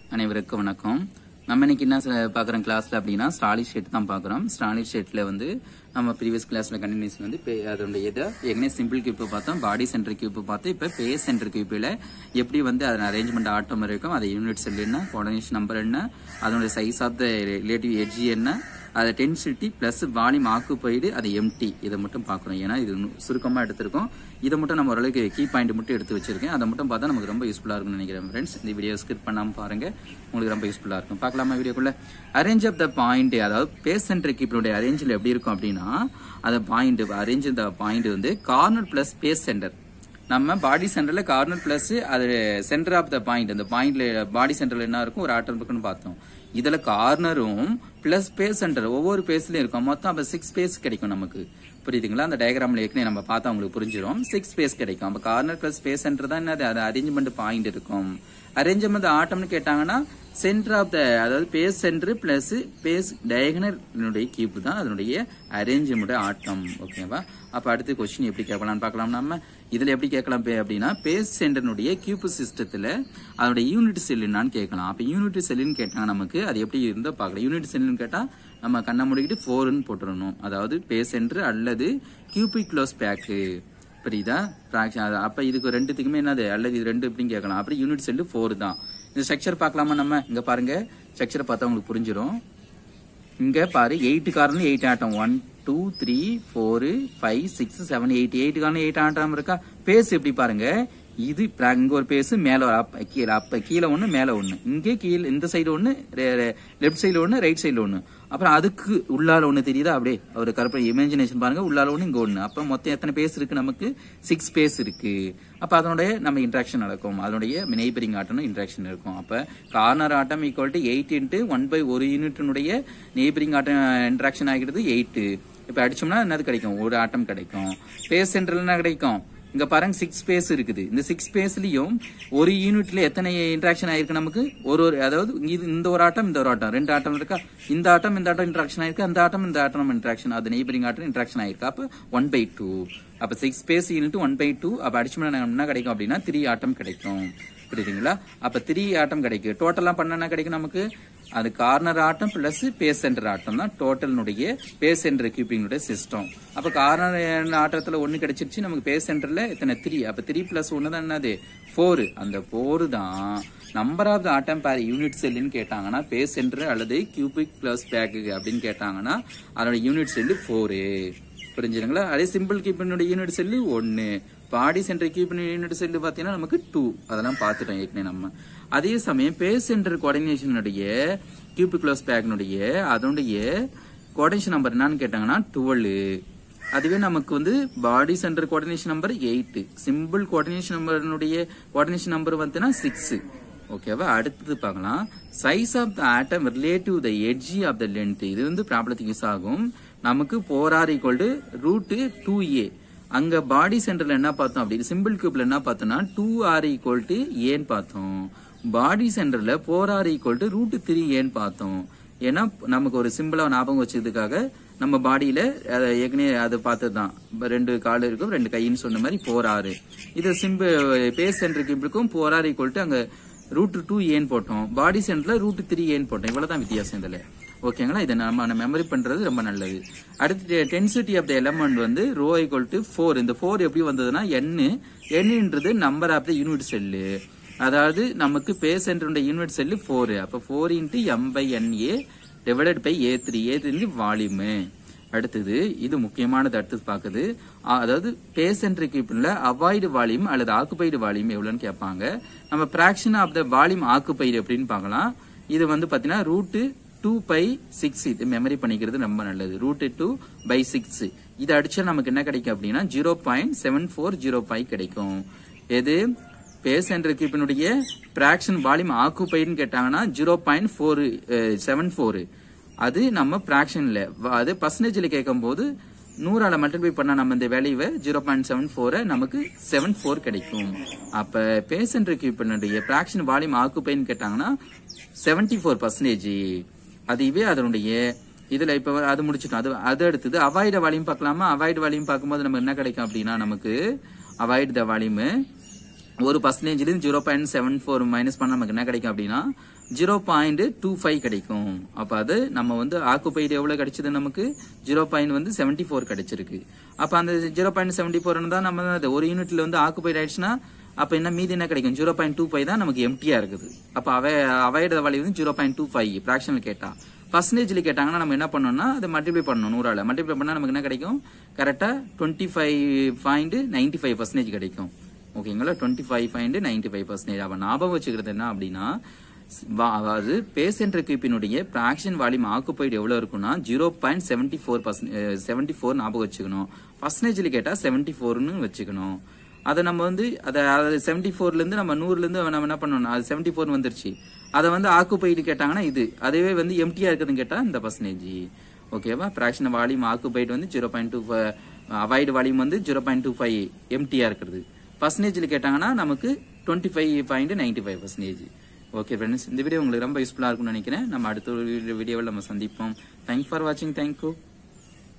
அனைவருக்கும் வணக்கம் நம்ம இன்னைக்கு என்ன ச- பார்க்குறோம் கிளாஸ்ல அப்படின்னா ஸ்டாலிஷ் ஷேட் தான் பார்க்குறோம் ஸ்டாலிஷ் ஷேட்ல வந்து நம்ம ப்ரீவியஸ் கிளாஸ்ல கண்டினியூஸ் வந்து பே- அதோட இதை என்ன சிம்பிள் கியூப் பார்த்தோம் பாடி சென்டர் கியூப் பார்த்து இப்போ பேஸ் சென்டர் கியூப்பில் எப்படி வந்து அதன் அரேஞ்ச்மெண்ட் ஆட்டம் இருக்கும் அது யூனிட் செல் என்ன கோஆர்டினேஷன் நம்பர் என்ன அதனுடைய size of the relative edge என்ன அது டென்சிட்டி பிளஸ் வால்யூம் ஆக்குப்பைடு அது எம்டி இதை மட்டும் பார்க்கணும் ஏன்னா இது சுருக்கமாக எடுத்திருக்கோம் இதை மட்டும் நம்ம ஓரளவுக்கு கீ பாயிண்ட் மட்டும் எடுத்து வச்சிருக்கேன் அதை மட்டும் பார்த்தா நமக்கு ரொம்ப யூஸ்ஃபுல்லாக இருக்கும்னு நினைக்கிறேன் ஃப்ரெண்ட்ஸ் இந்த வீடியோ ஸ்கிப் பண்ணாமல் பாருங்க உங்களுக்கு ரொம்ப யூஸ்ஃபுல்லாக இருக்கும் பார்க்கலாமா வீடியோக்குள்ள அரேஞ்ச் ஆஃப் த பாயிண்ட் அதாவது பேஸ் சென்டர் கீப்பருடைய அரேஞ்சில் எப்படி இருக்கும் அப்படின்னா அந்த பாயிண்ட் அரேஞ்ச் த பாயிண்ட் வந்து கார்னர் பிளஸ் பேஸ் சென்டர் நம்ம பாடி சென்டர்ல கார்னர் பிளஸ் அது சென்டர் ஆஃப் த பாயிண்ட் அந்த பாயிண்ட்ல பாடி சென்டர்ல என்ன இருக்கும் ஒரு ஆட்டம் இருக்குன்னு பார்த்தோம் இதுல கார்னரும் பிளஸ் பேஸ் சென்டர் ஒவ்வொரு பேஸ்லயும் இருக்கும் மொத்தம் அப்ப சிக்ஸ் பேஸ் கிடைக்கும் நமக்கு புரியுதுங்களா அந்த டயக்ராம்ல ஏற்கனவே நம்ம பார்த்தா உங்களுக்கு புரிஞ்சிடும் சிக்ஸ் பேஸ் கிடைக்கும் அப்ப கார்னர் பிளஸ் பேஸ் சென்டர் தான் என்னது அது அரேஞ்ச்மெண்ட் பாயிண்ட் இருக்கும் அரேஞ்ச்மெண்ட் ஆட்டம்னு கேட்டாங்கன்னா சென்டர் ஆஃப் த அதாவது பேஸ் சென்டர் பிளஸ் பேஸ் டயகனலுடைய கீப் தான் அதனுடைய அரேஞ்ச்மெண்ட் ஆட்டம் ஓகேவா அப்ப அடுத்து கொஸ்டின் எப்படி கேட்கலாம்னு பார்க்கலாம் நம்ம இதுல எப்படி கேட்கலாம் பே- அப்படின்னா பேஸ் சென்டர்னுடைய கியூப் சிஸ்டத்துல அதனுடைய யூனிட் செல் என்னன்னு கேட்கலாம் அப்ப யூனிட் செல்லுன்னு கேட்டாங்க நமக்கு அது எப்படி இருந்தா பார்க்கலாம் யூனிட் செல்லுன்னு கேட்டா நம்ம கண்ணை மூடிக்கிட்டு ஃபோர்னு போட்டுறணும் அதாவது பேஸ் சென்டர் அல்லது கியூபிக் க்ளோஸ் பேக்கு புரியுதா fraction. அது அப்ப இதுக்கு ரெண்டுத்துக்குமே என்னது அல்லது இது ரெண்டு எப்படின்னு கேட்கலாம் அப்படி யூனிட் செல்லு ஃபோர் தான் இந்த ஸ்ட்ரக்சர் பார்க்கலாமா நம்ம இங்க பாருங்க ஸ்ட்ரக்சரை பார்த்தா உங்களுக்கு புரிஞ்சிடும் இங்க பாரு எயிட் காரணம் eight atom one two three four five six seven eight eight காரணம் எயிட் ஆட்டம் இருக்கா பேஸ் எப்படி பாருங்க இது pra- இங்க ஒரு பேஸ் மேல ஒரு அப்ப கீழே அப்ப கீழே ஒண்ணு மேல ஒண்ணு இங்கே கீழே இந்த சைடு ஒண்ணு லெஃப்ட் சைடுல ஒண்ணு ரைட் சைடுல ஒண்ணு அப்புறம் அதுக்கு உள்ளால ஒண்ணு தெரியுதா அப்படியே ஒரு கருப்பு இமேஜினேஷன் பாருங்க உள்ளால ஒண்ணு இங்க ஒண்ணு அப்ப மொத்தம் எத்தனை பேஸ் இருக்கு நமக்கு சிக்ஸ் பேஸ் இருக்கு அப்ப அதனுடைய நம்ம இன்ட்ராக்ஷன் நடக்கும் அதனுடைய நெய்பரிங் ஆட்டம் இன்ட்ராக்ஷன் இருக்கும் அப்ப corner atom equal to eight into one by ஒரு யூனிட்டினுடைய நெய்பரிங் ஆட்டம் இன்ட்ராக்ஷன் ஆகிறது எயிட் இப்ப அடிச்சோம்னா என்னது கிடைக்கும் ஒரு ஆட்டம் கிடைக்கும் பேஸ் சென்டர்ல என்ன கிடைக்கும் இங்க பாருங்க சிக்ஸ் ஸ்பேஸ் இருக்குது இந்த சிக்ஸ் ஸ்பேஸ்லயும் ஒரு யூனிட்ல எத்தனை இன்ட்ராக்ஷன் ஆயிருக்கு நமக்கு ஒரு ஒரு அதாவது இது இந்த ஒரு ஆட்டம் இந்த ஒரு ஆட்டம் ரெண்டு ஆட்டம் இருக்கா இந்த ஆட்டம் இந்த ஆட்டம் இன்ட்ராக்ஷன் ஆயிருக்கு அந்த ஆட்டம் இந்த ஆட்டம் இன்ட்ராக்ஷன் அது நெய்பரிங் ஆட்டம் இன்ட்ராக்ஷன் ஆயிருக்கு அப்ப ஒன் பை டூ அப்ப six space unit one by two அப்ப அடிச்சோம்னா நமக்கு என்ன கிடைக்கும் அப்படின்னா த்ரீ ஆட்டம் கிடைக்கும் புரியுதுங்களா அப்ப த்ரீ ஆட்டம் கிடைக்கும் டோட்டலா பண்ண என்ன கிடைக்கும் நமக்கு அது corner atom plus face centre atom தான் டோட்டலினுடைய பேஸ் சென்டர் கியூப்பிங்களுடைய சிஸ்டம் அப்ப கார்னர் ஆட்டத்துல ஒன்னு கிடைச்சிருச்சு நமக்கு பேஸ் சென்டர்ல இத்தனை த்ரீ அப்ப த்ரீ பிளஸ் ஒன்னு தான் என்னது ஃபோர் அந்த ஃபோர் தான் நம்பர் ஆஃப் த ஆட்டம் பேர் யூனிட் செல்லுன்னு கேட்டாங்கன்னா பேஸ் சென்டர் அல்லது கியூபிக் பிளஸ் பேக்கு அப்படின்னு கேட்டாங்கன்னா அதோட யூனிட் செல்லு ஃபோரு புரிஞ்சுதுங்களா அதே சிம்பிள் கீப்பினுடைய யூனிட் செல்லு ஒன்னு பாடி சென்டர் கீப்பின் யூனிட் செல்லு பாத்தீங்கன்னா நமக்கு டூ அதெல்லாம் பார்த்துட்டோம் ஏற்கனவே நம்ம அதே சமயம் பேஸ் சென்டர் கோஆர்டினேஷனுடைய கியூபிக் க்ளோஸ் பேக்னுடைய அதனுடைய கோஆர்டினேஷன் நம்பர் என்னன்னு கேட்டாங்கன்னா டுவெல் அதுவே நமக்கு வந்து body centre coordination number eight simple coordination நம்பர்னுடைய கோஆர்டினேஷன் நம்பர் வந்துன்னா சிக்ஸ் ஓகேவா அடுத்தது பார்க்கலாம் size of the atom relative the edge of the length இது வந்து ப்ராப்ளத்துக்கு யூஸ் ஆகும் நமக்கு four r equal to root two ஏ அங்க பாடி சென்டர்ல என்ன பார்த்தோம் அப்படி சிம்பிள் கியூப்ல என்ன பார்த்தோம்னா டூ ஆர் ஈக்குவல் டு ஏன்னு பார்த்தோம் பாடி சென்டர்ல four r equal to root three ஏன்னு பார்த்தோம் ஏன்னா நமக்கு ஒரு சிம்பிளா ஞாபகம் வச்சதுக்காக நம்ம பாடியில அதை ஏற்கனவே அதை பார்த்தது தான் ரெண்டு கால் இருக்கும் ரெண்டு கைன்னு சொன்ன மாதிரி போர் ஆறு இது சிம்பிள் பேஸ் சென்டர் கியூப்ளுக்கும் போர் ஆர் ஈக்குவல் டு அங்க ரூட் டூ ஏன்னு போட்டோம் பாடி சென்டர்ல ரூட் த்ரீ ஏன்னு போட்டோம் இவ்வளவுதான் வித்தியாசம் இதுல ஓகேங்களா இதை நம்ம மெமரி பண்றது ரொம்ப நல்லது அடுத்து டென்சிட்டி ஆஃப் த எலமெண்ட் வந்து ரோ ஈக்குவல் டு ஃபோர் இந்த ஃபோர் எப்படி வந்ததுன்னா என் என்னன்றது number of the unit cell அதாவது நமக்கு பேஸ் சென்டருடைய யூனிட் செல்லு ஃபோர் அப்ப four into M by N A divided by A three A three volume அடுத்தது இது முக்கியமானது அடுத்தது பாக்குது ஆ, அதாவது பேஸ் சென்ட்ரிக் கீப்பில் அவாய்டு வால்யூம் அல்லது ஆக்குபைடு வால்யூம் எவ்வளவுன்னு கேட்பாங்க நம்ம fraction of the volume occupied அப்படின்னு பார்க்கலாம் இது வந்து பாத்தீங்கன்னா ரூட்டு டூ பை சிக்ஸ் இது மெமரி பண்ணிக்கிறது ரொம்ப நல்லது ரூட் டூ பை சிக்ஸ் இது அடிச்சா நமக்கு என்ன கிடைக்கும் அப்படின்னா zero point seven four zero five கிடைக்கும் எது பேஸ் என்ற கீப்பினுடைய பிராக்ஷன் வால்யூம் ஆக்குபைடுன்னு கேட்டாங்கன்னா zero point four seven four அது நம்ம பிராக்ஷன்ல அது பர்சன்டேஜ்ல கேட்கும் போது நூறால மல்டிப்ளை பண்ணா நம்ம இந்த வேல்யூவை ஜீரோ பாயிண்ட் செவன் ஃபோரை நமக்கு செவன் ஃபோர் கிடைக்கும் அப்ப பேசன்ட் கீப்பினுடைய பிராக்ஷன் வால்யூம் ஆக்குப்பைன்னு கேட்டாங்கன்னா செவன்டி ஃபோர் பர்சன்டேஜ் அதுவே அதனுடைய இதுல இப்ப வ- அது முடிச்சிட்டோம் அது அது அடுத்தது அவாய்ட வால்யூம் பார்க்கலாமா அவாய்டு வால்யூம் பார்க்கும்போது நம்ம என்ன கிடைக்கும் அப்படின்னா நமக்கு அவாய்ட் த வால்யூம் ஒரு பர்சன்டேஜ்லேருந்து zero point seven four minus பண்ண நமக்கு என்ன கிடைக்கும் அப்படின்னா ஜீரோ பாயிண்ட் டூ ஃபைவ் கிடைக்கும் அப்போ அது நம்ம வந்து ஆக்குபைடு எவ்வளோ கிடைச்சது நமக்கு ஜீரோ பாயிண்ட் வந்து செவன்டி ஃபோர் கிடைச்சிருக்கு அப்போ அந்த ஜீரோ பாயிண்ட் செவன்டி ஃபோர்னு தான் நம்ம அது ஒரு யூனிட்ல வந்து ஆக்குபைடு ஆயிடுச்சுன்னா அப்போ என்ன மீதி என்ன கிடைக்கும் ஜீரோ பாயிண்ட் டூ ஃபைவ் தான் நமக்கு எம்டியா இருக்குது அப்போ அவை அவையோட வேல்யூ வந்து ஜீரோ பாயிண்ட் டூ ஃபைவ் ஃப்ராக்ஷனில் கேட்டா பர்சன்டேஜ்ல கேட்டாங்கன்னா நம்ம என்ன பண்ணணும்னா அதை மல்டிப்ளை பண்ணணும் நூறால மல்டிப்ளை பண்ணா நமக்கு என்ன கிடைக்கும் கரெக்டா twenty five point ninety five percentage கிடைக்கும் ஓகேங்களா twenty five point ninety five percentage அப்போ ஞாபகம் வச்சுக்கிறது என்ன அப்படின்னா வா- அதாவது பேசென்ட் கியூப்பினுடைய பிராக்ஷன் வால்யூம் ஆக்குபைடு எவ்வளவு இருக்கும்னா zero point seventy four percent seventy four ஞாபகம் வச்சுக்கணும் பர்சன்டேஜ்ல கேட்டா செவன்டி ஃபோர்னு வச்சுக்கணும் அதை நம்ம வந்து அதை அதாவது செவன்டி ஃபோர்ல இருந்து நம்ம நூறுல இருந்து நம்ம என்ன பண்ணணும் அது செவன்டி ஃபோர் வந்துருச்சு அதை வந்து ஆக்குபைடு கேட்டாங்கன்னா இது அதுவே வந்து எம்டியா இருக்குதுன்னு கேட்டா இந்த பர்சன்டேஜ் ஓகேவா பிராக்ஷன் வால்யூம் ஆக்குபைடு வந்து zero point two avoid volume வந்து ஜீரோ பாயிண்ட் டூ ஃபைவ் எம்டியா இருக்கிறது பர்சன்டேஜ்ல கேட்டாங்கன்னா நமக்கு twenty five point ninety five percentage okay friends இந்த வீடியோ உங்களுக்கு ரொம்ப யூஸ்ஃபுல்லாக இருக்கும்னு நினைக்கிறேன் நம்ம அடுத்த ஒரு வீடியோவில் நம்ம சந்திப்போம் தேங்க்ஸ் ஃபார் வாட்சிங் தேங்க்யூ